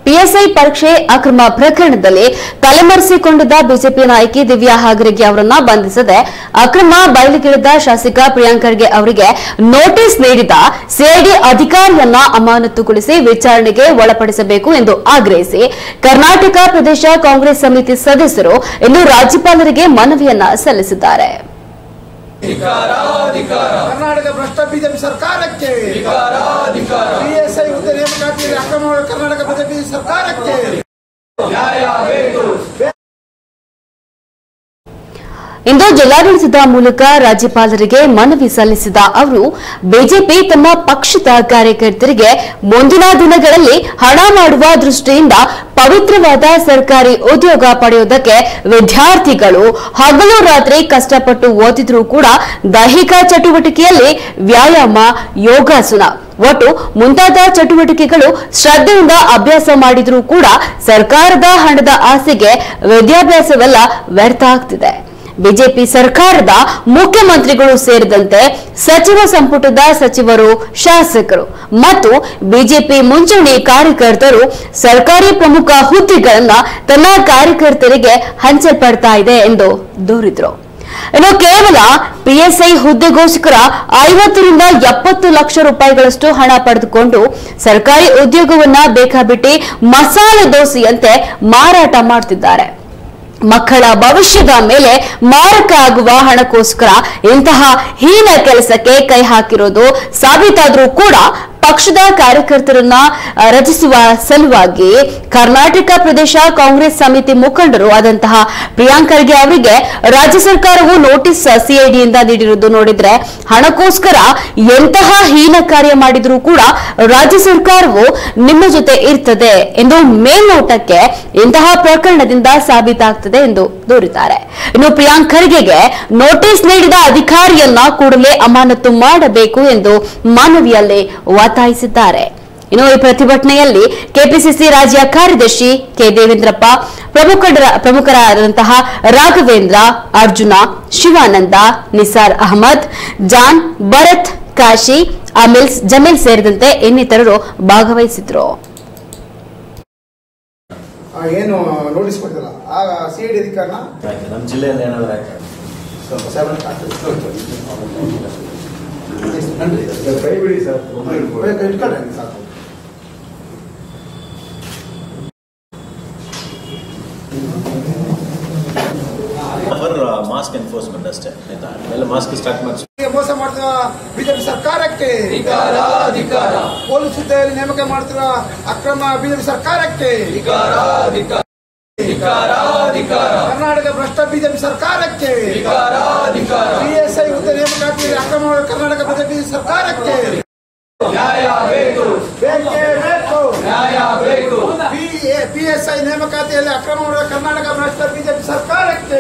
PSI ಪರೀಕ್ಷೆ ಅಕ್ರಮ ಪ್ರಕರಣದಲ್ಲಿ ತಲೆಮರೆಸಿಕೊಂಡಿದ್ದ ಬಿಜೆಪಿ ನಾಯಕಿ ದಿವ್ಯಾ ಹಾಗರಿಗೆ ಅವರನ್ನ ಬಂಧಿಸದೆ ಅಕ್ರಮ ಬಯಲಿಗಿಳಿದ ಶಾಸಕ ಪ್ರಿಯಾಂಕ್ ಖರ್ಗೆ ಅವರಿಗೆ ನೋಟಿಸ್ ನೀಡಿದ ಸಿಐಡಿ ಅಧಿಕಾರಿಯನ್ನ ಅಮಾನತುಗೊಳಿಸಿ ವಿಚಾರಣೆಗೆ ಒಳಪಡಿಸಬೇಕು ಎಂದು ಆಗ್ರಹಿಸಿ ಕರ್ನಾಟಕ ಪ್ರದೇಶ ಕಾಂಗ್ರೆಸ್ ಸಮಿತಿ ಸದಸ್ಯರು ಇಂದು ರಾಜ್ಯಪಾಲರಿಗೆ ಮನವಿಯನ್ನ ಸಲ್ಲಿಸಿದ್ದಾರೆ ಕರ್ನಾಟಕ ಭ್ರಷ್ಟ ಬಿಜೆಪಿ ಸರ್ಕಾರಕ್ಕೆ ಬಿಎಸ್ಐ ಹುದ್ದೆ ನೇಮಕಾತಿಯಲ್ಲಿ ಅಕ್ರಮ ಕರ್ನಾಟಕ ಬಿಜೆಪಿ ಸರ್ಕಾರಕ್ಕೆ ಇಂದು ಜಿಲ್ಲಾಡಳಿತದ ಮೂಲಕ ರಾಜ್ಯಪಾಲರಿಗೆ ಮನವಿ ಸಲ್ಲಿಸಿದ ಅವರು ಬಿಜೆಪಿ ತಮ್ಮ ಪಕ್ಷದ ಕಾರ್ಯಕರ್ತರಿಗೆ ಮುಂದಿನ ದಿನಗಳಲ್ಲಿ ಹಣ ಮಾಡುವ ದೃಷ್ಟಿಯಿಂದ ಪವಿತ್ರವಾದ ಸರ್ಕಾರಿ ಉದ್ಯೋಗ ಪಡೆಯುವುದಕ್ಕೆ ವಿದ್ಯಾರ್ಥಿಗಳು ಹಗಲು ರಾತ್ರಿ ಕಷ್ಟಪಟ್ಟು ಓದಿದ್ರೂ ಕೂಡ ದೈಹಿಕ ಚಟುವಟಿಕೆಯಲ್ಲಿ ವ್ಯಾಯಾಮ ಯೋಗಾಸನ ಒಟ್ಟು ಮುಂತಾದ ಚಟುವಟಿಕೆಗಳು ಶ್ರದ್ಧೆಯಿಂದ ಅಭ್ಯಾಸ ಮಾಡಿದ್ರೂ ಕೂಡ ಸರ್ಕಾರದ ಹಣದ ಆಸೆಗೆ ವಿದ್ಯಾಭ್ಯಾಸವೆಲ್ಲ ವ್ಯರ್ಥ ಆಗ್ತಿದೆ ಬಿಜೆಪಿ ಸರ್ಕಾರದ ಮುಖ್ಯಮಂತ್ರಿಗಳು ಸೇರಿದಂತೆ ಸಚಿವ ಸಂಪುಟದ ಸಚಿವರು ಶಾಸಕರು ಮತ್ತು ಬಿಜೆಪಿ ಮುಂಚೂಣಿ ಕಾರ್ಯಕರ್ತರು ಸರ್ಕಾರಿ ಪ್ರಮುಖ ಹುದ್ದೆಗಳನ್ನ ತನ್ನ ಕಾರ್ಯಕರ್ತರಿಗೆ ಹಂಚಲ್ಪಡ್ತಾ ಇದೆ ಎಂದು ದೂರಿದ್ರು ಇನ್ನು ಕೇವಲ ಪಿಎಸ್ಐ ಹುದ್ದೆಗೋಸ್ಕರ ಐವತ್ತರಿಂದ ಎಪ್ಪತ್ತು ಲಕ್ಷ ರೂಪಾಯಿಗಳಷ್ಟು ಹಣ ಪಡೆದುಕೊಂಡು ಸರ್ಕಾರಿ ಉದ್ಯೋಗವನ್ನ ಬೇಕಾಬಿಟ್ಟಿ ಮಸಾಲೆ ದೋಸೆಯಂತೆ ಮಾರಾಟ ಮಾಡ್ತಿದ್ದಾರೆ ಮಕ್ಕಳ ಭವಿಷ್ಯದ ಮೇಲೆ ಮಾರಕ ಆಗುವ ಹಣಕ್ಕೋಸ್ಕರ ಇಂತಹ ಹೀನ ಕೆಲಸಕ್ಕೆ ಕೈ ಹಾಕಿರೋದು ಸಾಬೀತಾದ್ರೂ ಕೂಡ ಪಕ್ಷದ ಕಾರ್ಯಕರ್ತರನ್ನ ಅಹ್, ರಚಿಸುವ ಸಲುವಾಗಿ ಕರ್ನಾಟಕ ಪ್ರದೇಶ ಕಾಂಗ್ರೆಸ್ ಸಮಿತಿ ಮುಖಂಡರು ಆದಂತಹ ಪ್ರಿಯಾಂಕ್ ಖರ್ಗೆ ಅವರಿಗೆ ರಾಜ್ಯ ಸರ್ಕಾರವು ನೋಟಿಸ್ ಸಿಐಡಿಯಿಂದ ನೀಡಿರುವುದು ನೋಡಿದ್ರೆ ಹಣಕ್ಕೋಸ್ಕರ ಎಂತಹ ಹೀನ ಕಾರ್ಯ ಮಾಡಿದ್ರೂ ಕೂಡ ರಾಜ್ಯ ಸರ್ಕಾರವು ನಿಮ್ಮ ಜೊತೆ ಇರ್ತದೆ ಎಂದು ಮೇಲ್ನೋಟಕ್ಕೆ ಇಂತಹ ಪ್ರಕರಣದಿಂದ ಸಾಬೀತಾಗ್ತದೆ ಎಂದು ದೂರಿದ್ದಾರೆ ಇನ್ನು ಪ್ರಿಯಾಂಕ್ ಖರ್ಗೆಗೆ ನೋಟಿಸ್ ನೀಡಿದ ಅಧಿಕಾರಿಯನ್ನ ಕೂಡಲೇ ಅಮಾನತು ಮಾಡಬೇಕು ಎಂದು ಮನವಿಯಲ್ಲಿ ಒತ್ತಾಯಿಸಿದ್ದಾರೆ ಇನ್ನು ಈ ಪ್ರತಿಭಟನೆಯಲ್ಲಿ ಕೆಪಿಸಿಸಿ ರಾಜ್ಯ ಕಾರ್ಯದರ್ಶಿ ಕೆ ದೇವೇಂದ್ರಪ್ಪ ಪ್ರಮುಖರ ಪ್ರಮುಖರಾದಂತಹ ರಾಘವೇಂದ್ರ ಅರ್ಜುನ ಶಿವಾನಂದ ನಿಸಾರ್ ಅಹಮದ್ ಜಾನ್ ಭರತ್ ಕಾಶಿ ಅಮಿಲ್ಸ್ ಜಮೀಲ್ ಸೇರಿದಂತೆ ಇನ್ನಿತರರು ಭಾಗವಹಿಸಿದ್ರು ಆ, ಏನು ನೋಟಿಸ್ ಕೊಟ್ಟಿಲ್ಲ ಆ ಸಿ ಐ ಡಿ ಅಧಿಕಾರನ ಆಯ್ತು ನಮ್ಮ ಜಿಲ್ಲೆಯಲ್ಲಿ ಏನಾದರೂ ಆಯ್ತು ಸ್ವಲ್ಪ ಸಾಹೇಬ್ರ ಹಾಕಿ. ಕೈಬಿಡಿ ಸರ್ ಬೇಕು, ಇಟ್ಕೊಳ್ರಿ ಹಂಗೆ ಸಾಕು ಫರ್ ಮಾಸ್ಕ್ ಎನ್ಫೋರ್ಸ್ಮೆಂಟ್ ಅಷ್ಟೇ ಆಯ್ತಾ ಎಲ್ಲ ಮಾಸ್ಕ್ ಸ್ಟಾರ್ಟ್ ಮಾಡಿಸಿ ಹೀಗೆ ಮೋಸ ಮಾಡ್ತಿರುವ ಬಿಜೆಪಿ ಸರ್ಕಾರಕ್ಕೆ ಪೊಲೀಸ್ ಹುದ್ದೆಯಲ್ಲಿ ನೇಮಕ ಮಾಡ್ತಿರುವ ಅಕ್ರಮ ಬಿಜೆಪಿ ಸರ್ಕಾರಕ್ಕೆ ಕರ್ನಾಟಕ ಭ್ರಷ್ಟ ಬಿಜೆಪಿ ಸರ್ಕಾರಕ್ಕೆ ಬಿಎಸ್ಐ ಹುದ್ದೆ ನೇಮಕಾತಿಯಲ್ಲಿ ಅಕ್ರಮ ಕರ್ನಾಟಕ ಬಿಜೆಪಿ ಸರ್ಕಾರಕ್ಕೆ ಬೇಕೇ ಬೇಕು ಪಿಎಸ್ಐ ನೇಮಕಾತಿಯಲ್ಲಿ ಅಕ್ರಮ ಮಾಡುವ ಕರ್ನಾಟಕ ಭ್ರಷ್ಟ ಬಿಜೆಪಿ ಸರ್ಕಾರಕ್ಕೆ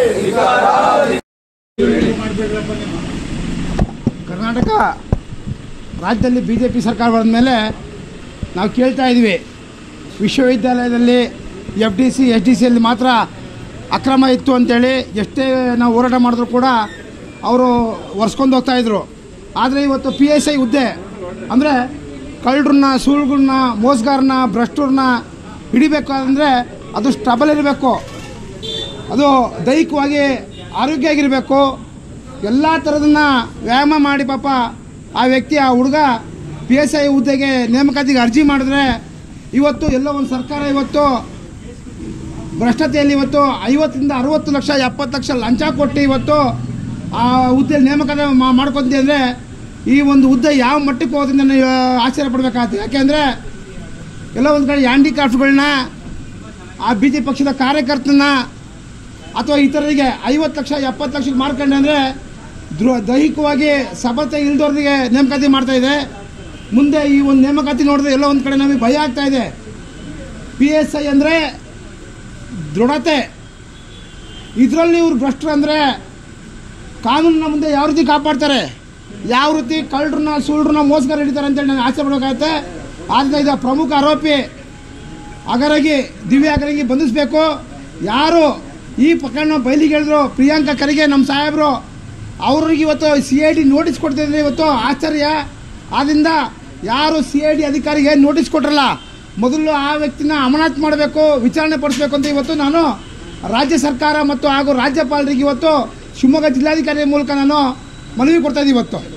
ಕರ್ನಾಟಕ ರಾಜ್ಯದಲ್ಲಿ ಬಿ ಜೆ ಪಿ ಸರ್ಕಾರ ಬಂದ ಮೇಲೆ ನಾವು ಕೇಳ್ತಾ ಇದ್ವಿ ವಿಶ್ವವಿದ್ಯಾಲಯದಲ್ಲಿ F D C S D ಸಿಯಲ್ಲಿ ಮಾತ್ರ ಅಕ್ರಮ ಇತ್ತು ಅಂತೇಳಿ ಎಷ್ಟೇ ನಾವು ಹೋರಾಟ ಮಾಡಿದ್ರು ಕೂಡ ಅವರು ಒರೆಸ್ಕೊಂಡು ಹೋಗ್ತಾ ಇದ್ರು ಆದರೆ ಇವತ್ತು ಪಿ ಎಸ್ ಐ ಹುದ್ದೆ ಅಂದರೆ ಕಳ್ಳರನ್ನ ಸುಳ್ಳುಗಳನ್ನ ಮೋಸಗಾರನ್ನ ಭ್ರಷ್ಟರನ್ನ ಹಿಡಿಬೇಕಾದ್ರೆ ಅದು ಸ್ಟಬಲ್ ಇರಬೇಕು ಅದು ದೈಹಿಕವಾಗಿ ಆರೋಗ್ಯ ಆಗಿರಬೇಕು ಎಲ್ಲ ಥರದನ್ನ ವ್ಯಾಯಾಮ ಮಾಡಿ ಪಾಪ ಆ ವ್ಯಕ್ತಿ ಆ ಹುಡುಗ ಪಿ ಎಸ್ ಐ ಹುದ್ದೆಗೆ ನೇಮಕಾತಿಗೆ ಅರ್ಜಿ ಮಾಡಿದ್ರೆ ಇವತ್ತು ಎಲ್ಲೋ ಒಂದು ಸರ್ಕಾರ ಇವತ್ತು ಭ್ರಷ್ಟತೆಯಲ್ಲಿ ಇವತ್ತು ಐವತ್ತರಿಂದ ಅರವತ್ತು ಲಕ್ಷ ಎಪ್ಪತ್ತು ಲಕ್ಷ ಲಂಚ ಕೊಟ್ಟು ಇವತ್ತು ಆ ಹುದ್ದೆಯಲ್ಲಿ ನೇಮಕಾತಿ ಮಾ- ಮಾಡ್ಕೊಂತೀವಿ ಅಂದರೆ ಈ ಒಂದು ಹುದ್ದೆ ಯಾವ ಮಟ್ಟಕ್ಕೆ ಹೋಗೋದ್ರಿಂದ ನೀವು ಆಶ್ಚರ್ಯ ಪಡಬೇಕಾಗ್ತದೆ ಯಾಕೆಂದರೆ ಎಲ್ಲ ಒಂದು ಕಡೆ ಹ್ಯಾಂಡಿಕ್ರಾಫ್ಟ್ಗಳನ್ನ ಆ ಬಿ ಜೆ ಪಕ್ಷದ ಕಾರ್ಯಕರ್ತನ ಅಥವಾ ಇತರರಿಗೆ ಐವತ್ತು ಲಕ್ಷ ಎಪ್ಪತ್ತು ಲಕ್ಷಕ್ಕೆ ಮಾರ್ಕೊಂಡೆ ಅಂದರೆ ದ್ರೋ ದೈಹಿಕವಾಗಿ ಸಬಲತೆ ಇಲ್ದವ್ರಿಗೆ ನೇಮಕಾತಿ ಮಾಡ್ತಾ ಇದೆ ಮುಂದೆ ಈ ಒಂದು ನೇಮಕಾತಿ ನೋಡಿದ್ರೆ ಎಲ್ಲ ಒಂದು ಕಡೆ ನಮಗೆ ಭಯ ಆಗ್ತಾ ಇದೆ ಪಿ ಎಸ್ ಐ ಅಂದರೆ ದೃಢತೆ ಇದರಲ್ಲಿ ಇವ್ರು ಭ್ರಷ್ಟರು ಅಂದರೆ ಕಾನೂನಿನ ಮುಂದೆ ಯಾವ ರೀತಿ ಕಾಪಾಡ್ತಾರೆ ಯಾವ ರೀತಿ ಕಳ್ಳರನ್ನ ಸುಳ್ಳರನ್ನ ಮೋಸಗಾರ ಹಿಡಿತಾರೆ ಅಂತೇಳಿ ನಾನು ಆಸೆ ಪಡಬೇಕಾಗತ್ತೆ ಆದ್ದರಿಂದ ಇದು ಪ್ರಮುಖ ಆರೋಪಿ ಅಗರಗಿ ದಿವ್ಯ ಅಗರಗಿ ಬಂಧಿಸಬೇಕು ಯಾರು ಈ ಪ್ರಕರಣ ಬಯಲಿಗೆ ಹೇಳಿದ್ರು ಪ್ರಿಯಾಂಕಾ ಖರ್ಗೆ ನಮ್ಮ ಸಾಹೇಬರು ಅವ್ರಿಗೆ ಇವತ್ತು ಸಿ ಐ ಡಿ ನೋಟಿಸ್ ಕೊಡ್ತಿದ್ರೆ ಇವತ್ತು ಆಶ್ಚರ್ಯ ಆದ್ದರಿಂದ ಯಾರು ಸಿ ಐ ಡಿ ಅಧಿಕಾರಿಗೆ ನೋಟಿಸ್ ಕೊಟ್ರಲ್ಲ ಮೊದಲು ಆ ವ್ಯಕ್ತಿನ ಅಮಾನತ್ ಮಾಡಬೇಕು ವಿಚಾರಣೆ ಪಡಿಸಬೇಕು ಅಂತ ಇವತ್ತು ನಾನು ರಾಜ್ಯ ಸರ್ಕಾರ ಮತ್ತು ಹಾಗೂ ರಾಜ್ಯಪಾಲರಿಗೆ ಇವತ್ತು ಶಿವಮೊಗ್ಗ ಜಿಲ್ಲಾಧಿಕಾರಿ ಮೂಲಕ ನಾನು ಮನವಿ ಕೊಡ್ತಾ ಇದ್ದೀವಿ ಇವತ್ತು